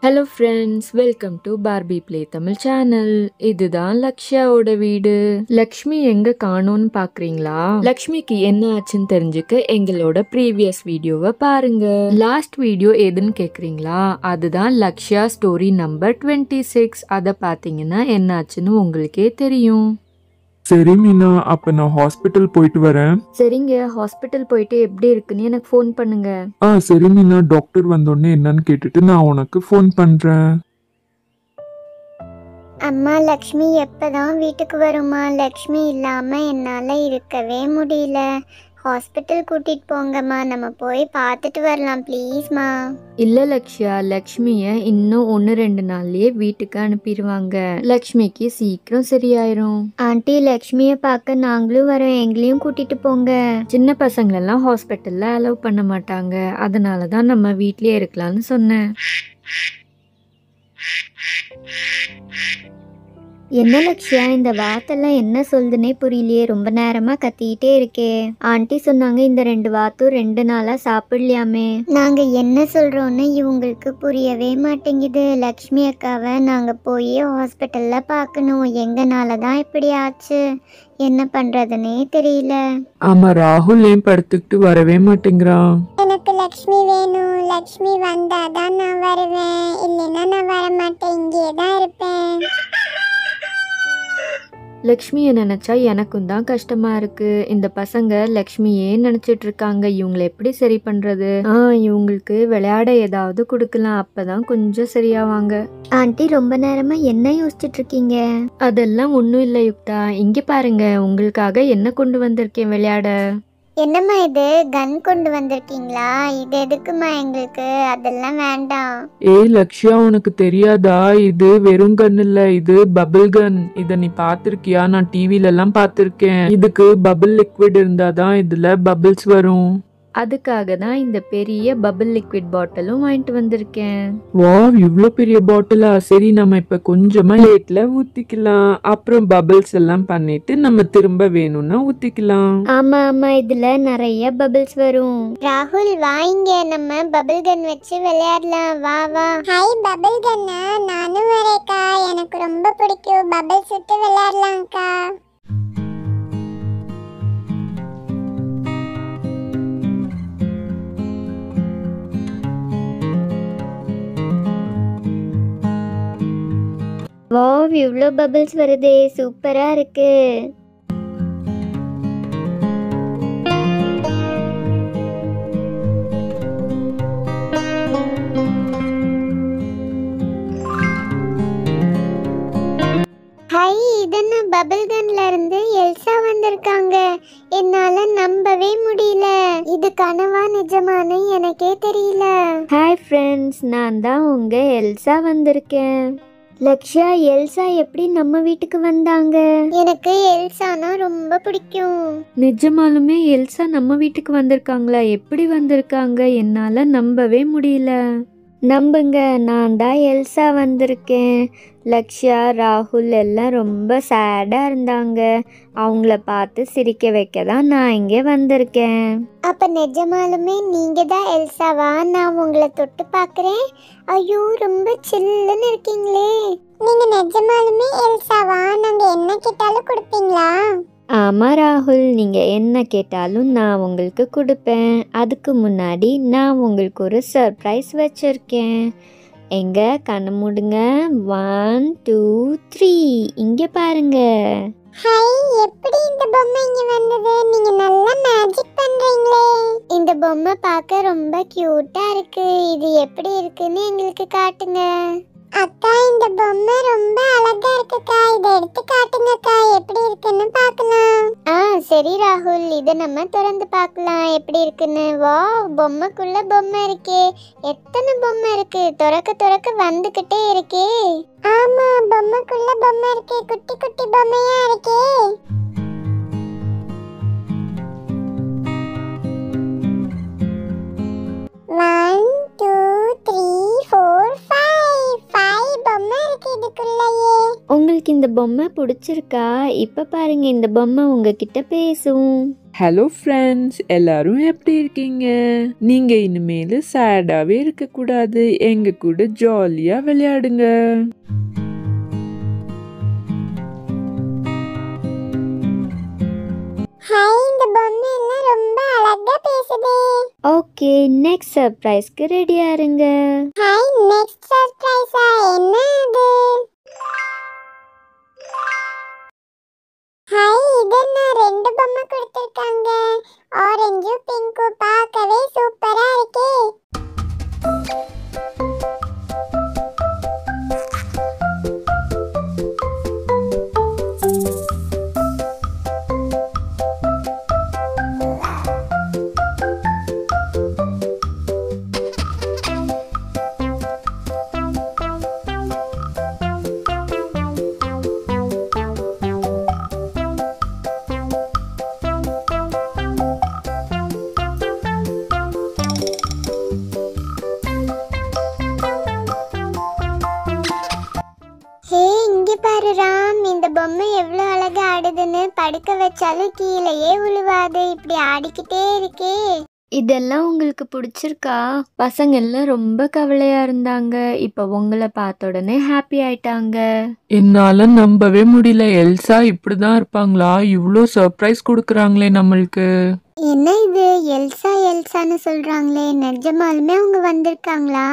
hello friends welcome to Barbie play Tamil channel இதுதான் லக்ஷ்யாவோட வீடு லக்ஷ்மி எங்க காணோம்னு பாக்குறீங்களா லக்ஷ்மிக்கு என்ன ஆச்சுன்னு தெரிஞ்சுக்க எங்களோட ப்ரீவியஸ் வீடியோவை பாருங்க லாஸ்ட் வீடியோ எதுன்னு கேக்குறீங்களா அதுதான் Lakshya story number twenty six அதை பார்த்தீங்கன்னா என்ன ஆச்சுன்னு உங்களுக்கே தெரியும் சரி மீனா அப்ப நான் ஹாஸ்பிட்டல் போயிட்டு வரேன் சரிங்க ஹாஸ்பிட்டல் போயிட்டு எப்படி இருக்குன்னு எனக்கு ஃபோன் பண்ணுங்க ஆ சரி மீனா டாக்டர் வந்தோடனே என்னன்னு கேட்டுட்டு நான் உனக்கு ஃபோன் பண்றேன் அம்மா லக்ஷ்மி எப்பதான் வீட்டுக்கு வருமா லக்ஷ்மி இல்லாம என்னால இருக்கவே முடியல ஹாஸ்பிட்டல் கூட்டிட்டு போங்கம்மா நம்ம போய் பார்த்துட்டு வரலாம் ப்ளீஸ்மா இல்ல லக்ஷ்யா லக்ஷ்மிய இன்னும் ஒன்னு ரெண்டு நாள்லயே வீட்டுக்கு அனுப்பிடுவாங்க லக்ஷ்மிக்கு சீக்கிரம் சரியாயிரும் ஆண்டி லக்ஷ்மியை பார்க்க நாங்களும் வரோம் எங்களையும் கூட்டிட்டு போங்க சின்ன பசங்களெல்லாம் ஹாஸ்பிட்டல்ல அலோவ் பண்ண மாட்டாங்க அதனால தான் நம்ம வீட்லயே இருக்கலாம்னு சொன்னேன் என்ன லக்ஷ்யா இந்த வார்த்தைலாம் என்ன சொல்லுதுன்னே புரியலையே ரொம்ப நேரமா கத்திக்கிட்டே இருக்கே ஆண்டி சொன்னாங்க இந்த ரெண்டு வாத்தும் ரெண்டு நாளா சாப்பிடலையாமே நாங்க என்ன சொல்றோம்னு இவங்களுக்கு புரியவே மாட்டேங்குது லக்ஷ்மி அக்காவை நாங்க போய் ஹாஸ்பிட்டல்ல பார்க்கணும் எங்கனால தான் இப்படி ஆச்சு என்ன பண்றதுன்னே தெரியல ஆமா ராகுல் ஏன் படுத்துக்கிட்டு வரவே மாட்டேங்கிறான் எனக்கு லக்ஷ்மி வேணும் லக்ஷ்மி வந்தாதான் நான் வருவேன் இல்லைன்னா நான் வர மாட்டேன் இங்கே தான் இருப்பேன் லக்ஷ்மியை நினைச்சா எனக்கும் தான் கஷ்டமா இருக்கு இந்த பசங்க லக்ஷ்மியே நினைச்சிட்டு இருக்காங்க இவங்களை எப்படி சரி பண்றது ஆ இவங்களுக்கு விளையாட ஏதாவது கொடுக்கலாம் அப்பதான் கொஞ்சம் சரியாவாங்க ஆண்டி ரொம்ப நேரமா என்ன யோசிச்சுட்டு இருக்கீங்க அதெல்லாம் ஒன்றும் இல்லை யுக்தா இங்க பாருங்க உங்களுக்காக என்ன கொண்டு வந்திருக்கேன் விளையாட என்னம்மா இது கன் கொண்டு வந்திருக்கீங்களா இது எதுக்குமா எங்களுக்கு அதெல்லாம் வேண்டாம் ஏய் லக்ஷ்யா உனக்கு தெரியாதா இது வெறும் கன் இல்ல இது பபிள் கன் இத நீ பாத்திருக்கியா நான் டிவில எல்லாம் பாத்திருக்கேன் இதுக்கு பபிள் லிக்விட் இருந்தாதான் இதுல பபிள்ஸ் வரும் அதுக்காக தான் இந்த பெரிய பபிள் லிக்விட் பாட்டிலும் வாங்கிட்டு வந்திருக்கேன் வா இவ்ளோ பெரிய பாட்டிலா சரி நம்ம இப்ப கொஞ்சமா லேட்ல ஊத்திக்கலாம் அப்புறம் பபிள்ஸ் எல்லாம் பண்ணிட்டு நம்ம திரும்ப வேணும்னா ஊத்திக்கலாம் ஆமா ஆமா இதுல நிறைய பபிள்ஸ் வரும் ராகுல் வாங்க நம்ம பபிள் கன் வச்சு விளையாடலாம் வா வா ஹாய் பபிள் கன்னா நானும் வரேக்கா எனக்கு ரொம்ப பிடிக்கும் பபிள்ஸ் விட்டு விளையாடலாம்க்கா வாவ் இவ்வளோ பபிள்ஸ் வருதே சூப்பரா இருக்கு ஹை இதென்ன பபிள் கன்ல இருந்து எல்சா வந்திருக்காங்க என்னால நம்பவே முடியல இது கனவா நிஜமானு எனக்கே தெரியல ஹாய் ஃப்ரெண்ட்ஸ் நான் தான் உங்க எல்சா வந்திருக்கேன் லக்ஷா எல்சா எப்படி நம்ம வீட்டுக்கு வந்தாங்க எனக்கு எல்சானா ரொம்ப பிடிக்கும் நிஜமாலுமே எல்சா நம்ம வீட்டுக்கு வந்திருக்காங்களா எப்படி வந்திருக்காங்க என்னால நம்பவே முடியல நம்புங்க நான் தான் எல்சா வந்திருக்கேன் லக்ஷா ராகுல் எல்லாம் ரொம்ப சேடாக இருந்தாங்க அவங்கள பார்த்து சிரிக்க வைக்க தான் நான் இங்கே வந்திருக்கேன் அப்போ நிஜமாலுமே நீங்கள் தான் எல்சாவா நான் உங்களை தொட்டு பார்க்குறேன் ஐயோ ரொம்ப சில்லுன்னு இருக்கீங்களே நீங்கள் நிஜமாலுமே எல்சாவா நாங்கள் என்ன கேட்டாலும் கொடுப்பீங்களா ஆமா ராகுல் நீங்க என்ன கேட்டாலும் நான் உங்களுக்கு கொடுப்பேன் அதுக்கு முன்னாடி நான் உங்களுக்கு ஒரு சர்ப்ரைஸ் வச்சிருக்கேன் எங்க கண்ணு மூடுங்க ஒன் டூ த்ரீ இங்க பாருங்க ஹை எப்படி இந்த பொம்மை இங்க வந்தது நீங்க நல்லா மேஜிக் பண்றீங்களே இந்த பொம்மை பார்க்க ரொம்ப கியூட்டா இருக்கு இது எப்படி இருக்குன்னு எங்களுக்கு காட்டுங்க அக்கா இந்த பொம்மை ரொம்ப அழகா இருக்குக்கா இதை எடுத்து காட்டுங்கக்கா எப்படி இருக்குன்னு பார்க்கலாம் ஆ சரி ராகுல் இதை நம்ம திறந்து பார்க்கலாம் எப்படி இருக்குன்னு வா பொம்மைக்குள்ள பொம்மை இருக்கே எத்தனை பொம்மை இருக்கு திறக்க திறக்க வந்துகிட்டே இருக்கே ஆமா பொம்மைக்குள்ள பொம்மை இருக்கே குட்டி குட்டி பொம்மையா இருக்கே one two three four five five பொம்மை இருக்கு இதுக்குள்ளேயே உங்களுக்கு இந்த பொம்மை பிடிச்சிருக்கா இப்ப பாருங்க இந்த பொம்மை உங்ககிட்ட பேசும் ஹலோ ஃப்ரெண்ட்ஸ் எல்லாரும் எப்படி இருக்கீங்க நீங்க இனிமேல் சேடாவே இருக்கக்கூடாது எங்க கூட ஜாலியா விளையாடுங்க ஹாய் இந்த பொம்மை எல்லாம் ரொம்ப அழகா பேசுதே ஓகே நெக்ஸ்ட் சர்ப்ரைஸ்க்கு ரெடியா இருங்க ஹாய் நெக்ஸ்ட் சர்ப்ரைஸா என்ன அது ஹாய் இது என்ன ரெண்டு பொம்மை கொடுத்துருக்காங்க ஆரஞ்சும் பிங்க்கும் பார்க்கவே சூப்பரா இருக்கே ஹே இங்க பாரு ராம் இந்த பொம்மை எவ்வளவு அழகா ஆடுதுன்னு படுக்க வச்சாலும் கீழேயே விழுவாது இப்படி ஆடிக்கிட்டே இருக்கே இதெல்லாம் உங்களுக்கு பிடிச்சிருக்கா பசங்க எல்லாம் ரொம்ப கவலையா இருந்தாங்க இப்ப உங்களை பார்த்த உடனே ஹாப்பி ஆயிட்டாங்க என்னால நம்பவே முடியல எல்சா இப்படிதான் இருப்பாங்களா இவ்வளோ சர்ப்ரைஸ் கொடுக்குறாங்களே நம்மளுக்கு என்ன இது எல்சா எல்சான்னு சொல்றாங்களே நிஜமாலுமே அவங்க வந்திருக்காங்களா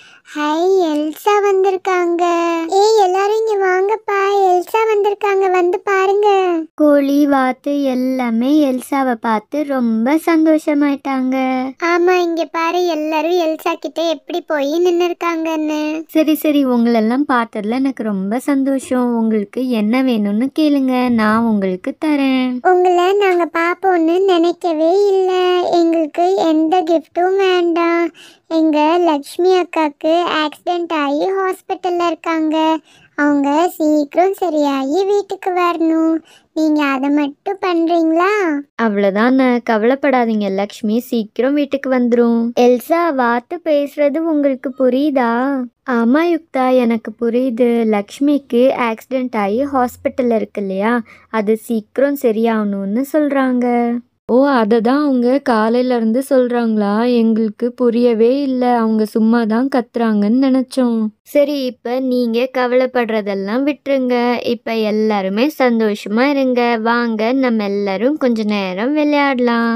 ஹை எல்சா வந்திருக்காங்க ஏய் எல்லாரும் இங்க வாங்கப்பா எல்சா வந்திருக்காங்க வந்து பாருங்க கோழி வாத்து எல்லாமே எல்சாவை பார்த்து ரொம்ப சந்தோஷமாயிட்டாங்க ஆமா இங்க பாரு எல்லாரும் எல்சா கிட்ட எப்படி போய் நின்னு இருக்காங்கன்னு சரி சரி உங்களெல்லாம் பார்த்ததுல எனக்கு ரொம்ப சந்தோஷம் உங்களுக்கு என்ன வேணும்னு கேளுங்க நான் உங்களுக்கு தரேன் உங்களை நாங்க பாப்போம்னு நினைக்கவே இல்லை எங்களுக்கு எந்த கிஃப்ட்டும் வேண்டாம் எங்க லக்ஷ்மி அக்காக்கு ஆக்சிடென்ட் ஆகி ஹாஸ்பிட்டல்ல இருக்காங்க அவங்க சீக்கிரம் சரியாகி வீட்டுக்கு வரணும் நீங்க அதை மட்டும் பண்றீங்களா அவ்வளோதான் கவலைப்படாதீங்க லக்ஷ்மி சீக்கிரம் வீட்டுக்கு வந்துரும் எல்சா வாத்து பேசுறது உங்களுக்கு புரியுதா ஆமா யுக்தா எனக்கு புரியுது லக்ஷ்மிக்கு ஆக்சிடென்ட் ஆகி ஹாஸ்பிட்டல் இருக்கு இல்லையா அது சீக்கிரம் சரியாகணும்னு சொல்றாங்க ஓ அதை தான் அவங்க காலையில இருந்து சொல்றாங்களா எங்களுக்கு புரியவே இல்லை அவங்க சும்மா தான் கத்துறாங்கன்னு நினைச்சோம் சரி இப்ப நீங்க கவலைப்படுறதெல்லாம் விட்டுருங்க இப்ப எல்லாருமே சந்தோஷமா இருங்க வாங்க நம்ம எல்லாரும் கொஞ்ச நேரம் விளையாடலாம்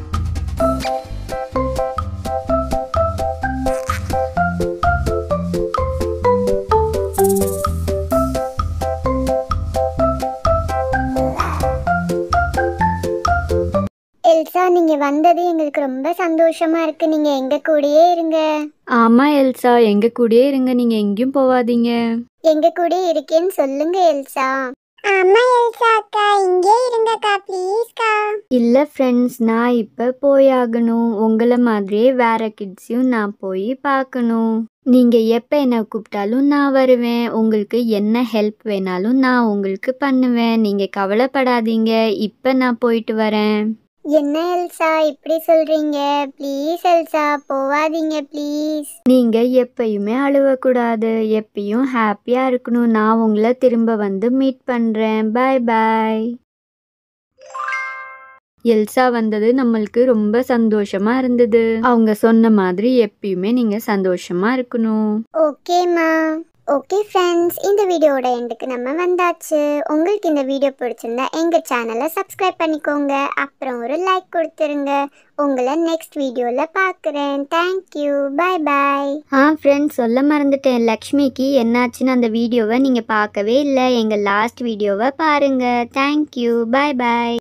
எல்சா நீங்க வந்தது எங்களுக்கு ரொம்ப சந்தோஷமா இருக்கு நீங்க எங்க கூடயே இருங்க ஆமா எல்சா எங்க கூடயே இருங்க நீங்க எங்கேயும் போவாதீங்க எங்க கூட இருக்கேன்னு சொல்லுங்க எல்சா ஆமா எல்சா அக்கா இங்கே இருங்கக்கா ப்ளீஸ்க்கா இல்ல ஃப்ரெண்ட்ஸ் நான் இப்ப போயாகணும் உங்களை மாதிரியே வேற கிட்ஸையும் நான் போய் பார்க்கணும் நீங்க எப்ப என்ன கூப்பிட்டாலும் நான் வருவேன் உங்களுக்கு என்ன ஹெல்ப் வேணாலும் நான் உங்களுக்கு பண்ணுவேன் நீங்க கவலைப்படாதீங்க இப்ப நான் போயிட்டு வரேன் என்ன எல்சா இப்படி சொல்றீங்க ப்ளீஸ் எல்சா போவாதீங்க ப்ளீஸ் நீங்க எப்பயுமே அழுவக்கூடாது எப்பயும் ஹாப்பியா இருக்கணும் நான் உங்களை திரும்ப வந்து மீட் பண்றேன் பாய் பாய் எல்சா வந்தது நம்மளுக்கு ரொம்ப சந்தோஷமா இருந்தது அவங்க சொன்ன மாதிரி எப்பயுமே நீங்க சந்தோஷமா இருக்கணும் ஓகேம்மா ஓகே ஃப்ரெண்ட்ஸ் இந்த வீடியோட எண்டுக்கு நம்ம வந்தாச்சு உங்களுக்கு இந்த வீடியோ பிடிச்சிருந்தா எங்கள் சேனலை சப்ஸ்கிரைப் பண்ணிக்கோங்க அப்புறம் ஒரு லைக் கொடுத்துருங்க உங்களை நெக்ஸ்ட் வீடியோவில் பார்க்குறேன் தேங்க்யூ பாய் பாய் ஆ ஃப்ரெண்ட்ஸ் சொல்ல மறந்துட்டேன் லக்ஷ்மிக்கு என்னாச்சுன்னு அந்த வீடியோவை நீங்கள் பார்க்கவே இல்லை எங்கள் லாஸ்ட் வீடியோவை பாருங்கள் தேங்க்யூ பாய் பாய்